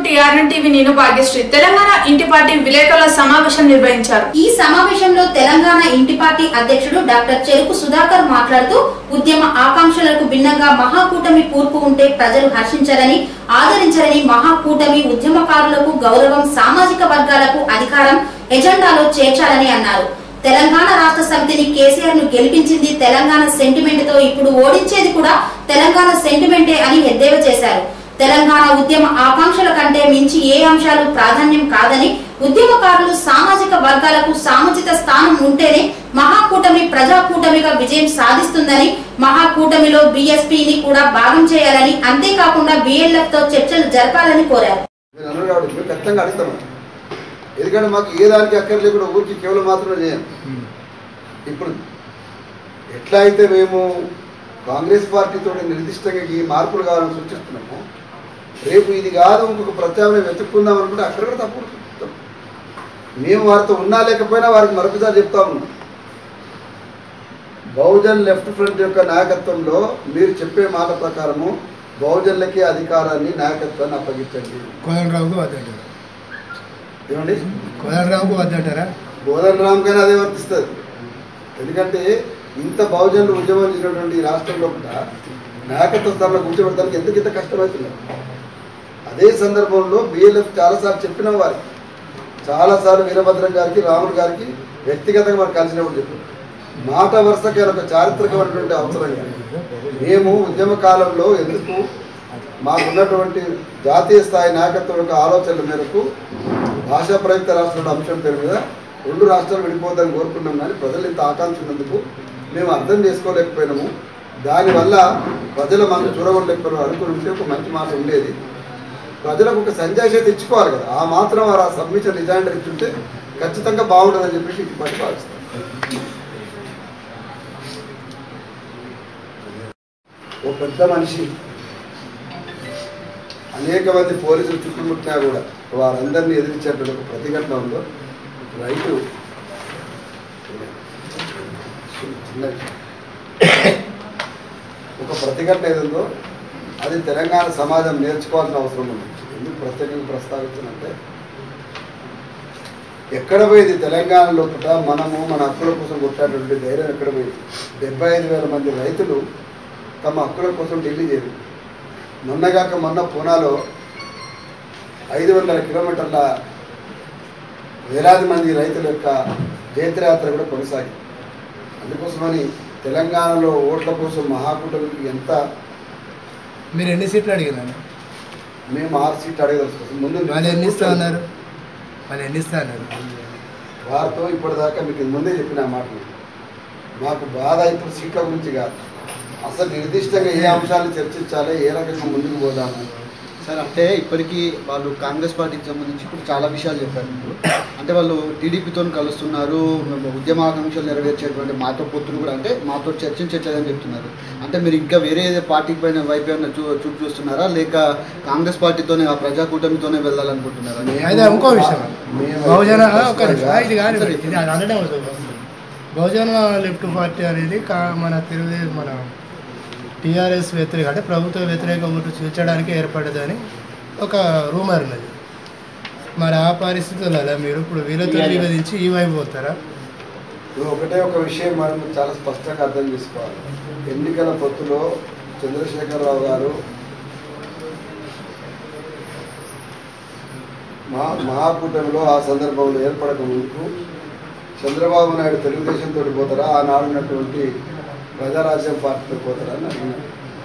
TRN TV నేను భాగ్యశ్రీ తెలంగాణ ఇంటి party విలేకరుల సమావేశం నిర్వహించారు ఈ సమావేశంలో తెలంగాణ ఇంటి పార్టీ అధ్యక్షుడు డాక్టర్ చెరుకు సుధాకర్ మాట్లాడుతూ ఉద్యమ ఆకాంక్షలకు భిన్నంగా మహాకూటమి కూర్పు ఉంటే ప్రజలు హర్షించాలని ఆదరించాలని మహాకూటమి ఉద్యమకారులకు గౌరవం సామాజిక వర్గాలకు అధికారం ఎజెండాలో చేర్చాలని అన్నారు తెలంగాణ రాష్ట్ర సమితిని కేసీఆర్ ను గెలిపించింది తెలంగాణ సెంటిమెంట్ తో ఇప్పుడు ఓడించేది కూడా తెలంగాణ సెంటిమెంటే అని ఎద్దేవా చేశారు తెలంగాణ ఉద్యమ ఆకాంక్షల కంటే మించి ఏ అంశాలు ప్రాధాన్యం కాదని ఉద్యమకారులు సామాజిక వర్గాలకు సాముచిత స్థానం ఉంటేనే మహాకూటమి ప్రజాకూటమిగా విజయం సాధిస్తుందని మహాకూటమిలో బీఎస్పీని కూడా భాగం చేయాలని అంతేకాకుండా బిఎల్ఎఫ్ తో చర్చలు జరపాలని కోరారు నేను అన్నారు కాబట్టి మేము ఖచ్చితంగా అడుగుతాం ఎందుకంటే మాకు ఏ దానికి అక్కర్ లేకుండా ఊరికి కేవలం మాత్రమే చేయం ఇప్పుడు ఎట్లా అయితే మేము కాంగ్రెస్ పార్టీతో నిర్దిష్టంగా ఈ మార్పులు కావాలని సూచిస్తున్నాము రేపు ఇది కాదు ఇంకొక ప్రత్యామ్నాయం వెతుక్కుందాం అనుకుంటే అక్కడ కూడా తప్పుడు చెప్తాం. మేము వారితో ఉన్నా లేకపోయినా వారికి మరొకసారి చెప్తా ఉన్నాం బహుజన్ లెఫ్ట్ ఫ్రంట్ యొక్క నాయకత్వంలో మీరు చెప్పే మాట ప్రకారము బహుజన్లకి అధికారాన్ని నాయకత్వాన్ని అప్పగించండి కోదండరావుకు వద్దంటారా ఏమండి కోదండరావుకు వద్దంటారా బోధన్ రామ్ గానే అదే వర్తిస్తుంది ఎందుకంటే ఇంత బహుజనులు ఉద్యమం చేసినటువంటి ఈ రాష్ట్రంలో కూడా నాయకత్వ స్థానంలో కూర్చోబెడతానికి ఎందుకు ఇంత కష్టమవుతున్నారు అదే సందర్భంలో బిఎల్ఎఫ్ చాలాసార్లు చెప్పిన వారికి చాలాసార్లు వీరభద్రం గారికి రాముడు గారికి వ్యక్తిగతంగా మనం కలిసినప్పుడు చెప్పారు మాట వరుసకి ఒక చారిత్రకమైనటువంటి అవసరం కానీ మేము ఉద్యమ కాలంలో ఎందుకు మాకున్నటువంటి జాతీయ స్థాయి నాయకత్వం యొక్క ఆలోచనల మేరకు భాషా ప్రయుక్త రాష్ట్రాల అంశం పేరు మీద రెండు రాష్ట్రాలు విడిపోద్దని కోరుకున్నాం కానీ ప్రజలు ఇంత ఆకాంక్ష ఉన్నందుకు మేము అర్థం చేసుకోలేకపోయినాము దానివల్ల ప్రజల మనం చూడగొట్టలేకపోయినాం అనుకుని ఉంటే ఒక మంచి మాట ఉండేది ప్రజలకు ఒక సంజాయిష తెచ్చుకోవాలి కదా ఆ మాత్రం వారు ఆ సబ్మిషన్ రిజైండర్ ఇచ్చుంటే ఖచ్చితంగా బాగుంటుందని చెప్పేసి ఇంటి పట్టి భావిస్తాం ఓ పెద్ద మనిషి అనేక మంది పోలీసులు చుట్టుముట్టినా కూడా వారందరినీ ఎదిరించేటువంటి ఒక ప్రతిఘటన ఉందో రైతు చిన్న విషయం. ఒక ప్రతిఘటన ఏదుందో అది తెలంగాణ సమాజం నేర్చుకోవాల్సిన అవసరం ఉంది ఎందుకు ప్రత్యేకంగా ప్రస్తావించానంటే ఎక్కడ పోయింది తెలంగాణ లోపల మనము మన హక్కుల కోసం కొట్టాటువంటి ధైర్యం ఎక్కడ పోయింది డెబ్బై ఐదు వేల మంది రైతులు తమ హక్కుల కోసం ఢిల్లీ చేరి మొన్నగాక మొన్న పూనాలో ఐదు వందల కిలోమీటర్ల వేలాది మంది రైతుల యొక్క జైత్రయాత్ర కూడా కొనసాగింది అందుకోసమని తెలంగాణలో ఓట్ల కోసం మహాకూటమికి ఎంత మీరు ఎన్ని సీట్లు అడిగినారు మేము ఆరు సీట్లు అడగదలుచుకోసం ముందు వాళ్ళు ఎన్ని ఇస్తా అన్నారు వాళ్ళు ఎన్ని ఇస్తా అన్నారు వారితో ఇప్పటిదాకా మీకు ముందే చెప్పిన ఆ మాటలు మాకు బాధ ఇప్పుడు సీట్ల గురించి కాదు అసలు నిర్దిష్టంగా ఏ అంశాలు చర్చించాలి ఏ రకంగా ముందుకు పోదాము సార్ అంటే ఇప్పటికీ వాళ్ళు కాంగ్రెస్ పార్టీకి సంబంధించి ఇప్పుడు చాలా విషయాలు చెప్పారు మీరు అంటే వాళ్ళు టీడీపీతో కలుస్తున్నారు మేము ఉద్యమ ఆకాంక్షలు నెరవేర్చేటువంటి మాతో పొత్తులు కూడా అంటే మాతో చర్చించట్లేదని చెప్తున్నారు అంటే మీరు ఇంకా వేరే ఏదో పార్టీ పైన వైపు ఏమైనా చూ చూపు చూస్తున్నారా లేక కాంగ్రెస్ పార్టీతోనే ఆ ప్రజాకూటమితోనే వెళ్ళాలనుకుంటున్నారా అయితే ఇంకో విషయం మేము బహుజన ఒక నిమిషం. స్పష్టంగా ఇది కాదు ఇది అనడం బహుజన లెఫ్ట్ పార్టీ అనేది కా- మన తెలుగుదేశం మన టీఆర్ఎస్ వ్యతిరేక అంటే ప్రభుత్వ వ్యతిరేక ఓటు చూచడానికి ఏర్పడదని ఒక రూమర్ ఉన్నది మరి ఆ పరిస్థితులలో మీరు ఇప్పుడు వీళ్ళతో విభజించి ఈ వైపు పోతారా ఇప్పుడు ఒకటే ఒక విషయం మనం చాలా స్పష్టంగా అర్థం చేసుకోవాలి ఎన్నికల పొత్తులో చంద్రశేఖరరావు గారు మహా మహాకూటమిలో ఆ సందర్భంలో ఏర్పడక ముందుకు చంద్రబాబు నాయుడు తెలుగుదేశంతో పోతారా ఆనాడు ఉన్నటువంటి ప్రజారాజ్యం పార్టీతో పోతారా అని అడిగినారు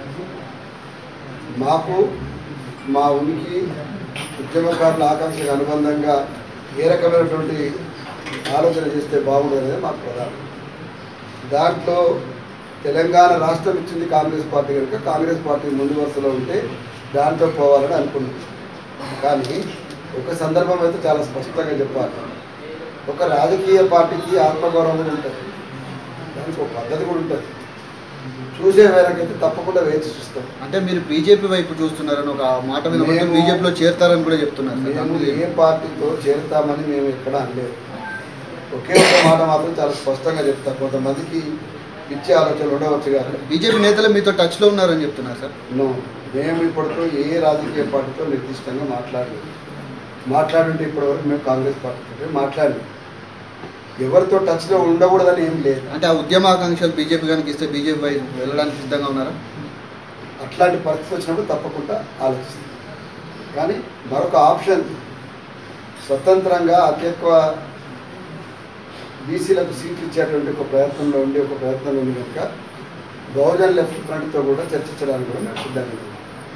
మాకు మా ఉనికి ఉద్యమకారుల ఆకాంక్షకు అనుబంధంగా ఏ రకమైనటువంటి ఆలోచన చేస్తే బాగుండేది మాకు ప్రధానం దాంట్లో తెలంగాణ రాష్ట్రం ఇచ్చింది కాంగ్రెస్ పార్టీ కనుక కాంగ్రెస్ పార్టీ ముందు వరుసలో ఉంటే దాంట్లో పోవాలని అనుకున్నాం కానీ ఒక సందర్భం అయితే చాలా స్పష్టంగా చెప్పాలి ఒక రాజకీయ పార్టీకి ఆత్మగౌరవం కూడా ఉంటుంది దానికి ఒక పద్ధతి కూడా ఉంటుంది చూసే వేరకైతే తప్పకుండా వేచి చూస్తాం అంటే మీరు బీజేపీ వైపు చూస్తున్నారని ఒక మాట వినబడుతుంది మేము- బీజేపీలో చేరతారని కూడా చెప్తున్నారు సార్. మేము దాని మీద ఏ పార్టీతో చేరుతామని మేము ఎక్కడ అనలేదు ఒకే ఒక మాట మాత్రం చాలా స్పష్టంగా చెప్తాం కొంతమందికి పిచ్చి ఆలోచనలు ఉండవచ్చు కానీ బీజేపీ నేతలు మీతో టచ్లో ఉన్నారని చెప్తున్నారు సార్ నో మేము ఇప్పటితో ఏ రాజకీయ పార్టీతో నిర్దిష్టంగా మాట్లాడలేదు మాట్లాడుంటే ఇప్పటివరకు మేము కాంగ్రెస్ పార్టీతో మాట్లాడలేదు ఎవరితో టచ్లో ఉండకూడదని ఏం లేదు అంటే ఆ ఉద్యమాకాంక్షలు బీజేపీ కనుక ఇస్తే బీజేపీ వైపు వెళ్ళడానికి సిద్ధంగా ఉన్నారా అట్లాంటి పరిస్థితి వచ్చినప్పుడు తప్పకుండా ఆలోచిస్తాం కానీ మరొక ఆప్షన్ స్వతంత్రంగా అతి ఎక్కువ బీసీలకు సీట్లు ఇచ్చేటువంటి ఒక ప్రయత్నంలో ఉండి ఒక ప్రయత్నంలో ఉంది కనుక బహుజన్ లెఫ్ట్ ఫ్రంట్తో కూడా చర్చించడానికి కూడా మేము సిద్ధంగా ఉన్నాం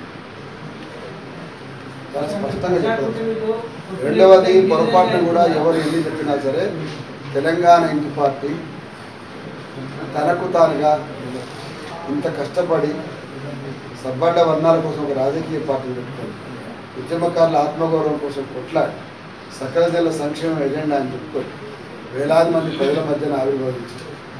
చాలా స్పష్టంగా చెప్పవచ్చు రెండవది పొరపాటున కూడా ఎవరు ఎన్ని చెప్పినా సరే తెలంగాణ ఇంటి పార్టీ తనకు తానుగా ఇంత కష్టపడి సబ్బడ్డ వర్ణాల కోసం ఒక రాజకీయ పార్టీని పెట్టుకొని ఉద్యమకారుల ఆత్మగౌరవం కోసం కొట్లాడి సకల జల సంక్షేమ ఎజెండా అని చెప్పుకొని వేలాది మంది ప్రజల మధ్యన ఆవిర్భవించి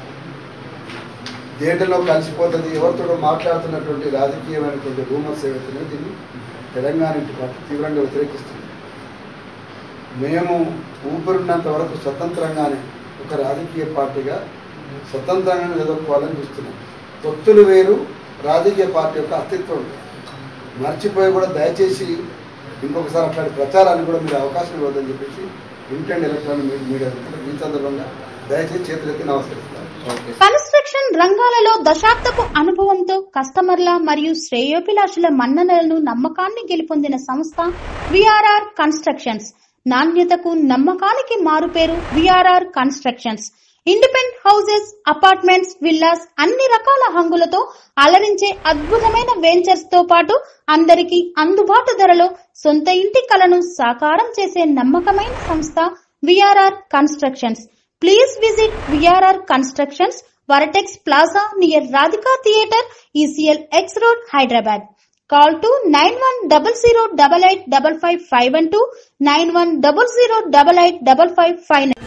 దేంట్లో కలిసిపోతుంది ఎవరితో మాట్లాడుతున్నటువంటి రాజకీయమైనటువంటి రూమర్స్ ఏవైతున్నాయో దీన్ని తెలంగాణ ఇంటి పార్టీ తీవ్రంగా వ్యతిరేకిస్తుంది మేము ఊపిరిన్నంత వరకు స్వతంత్రంగానే ఒక రాజకీయ పార్టీగా స్వతంత్రంగానే ఎదుర్కోవాలని చూస్తున్నాం పొత్తులు వేరు రాజకీయ పార్టీ యొక్క అస్తిత్వం ఉంది. మర్చిపోయి కూడా దయచేసి ఇంకొకసారి అట్లాంటి ప్రచారాన్ని కూడా మీరు అవకాశం ఇవ్వద్దని చెప్పేసి ప్రింట్ అండ్ ఎలక్ట్రానిక్ మీ- మీడియా మిత్రులకు ఈ సందర్భంగా దయచేసి చేతులెత్తి నమస్కరిస్తాను ఓకే కన్స్ట్రక్షన్ రంగాలలో దశాబ్దపు అనుభవంతో కస్టమర్ల మరియు శ్రేయోభిలాషుల మన్ననలను నమ్మకాన్ని గెలుపొందిన సంస్థ విఆర్ఆర్ కన్స్ట్రక్షన్స్ నాణ్యతకు నమ్మకానికి మారుపేరు VRR constructions independent houses apartments villas అన్ని రకాల హంగులతో అలరించే అద్భుతమైన వెంచర్స్ తో పాటు అందరికీ అందుబాటు ధరలో సొంత ఇంటి కలను సాకారం చేసే నమ్మకమైన సంస్థ VRR constructions please visit VRR constructions Vertex plaza near Radhika theatre ECIL X road Hyderabad call two nine one double zero double eight double five five one two nine one double zero double eight double five five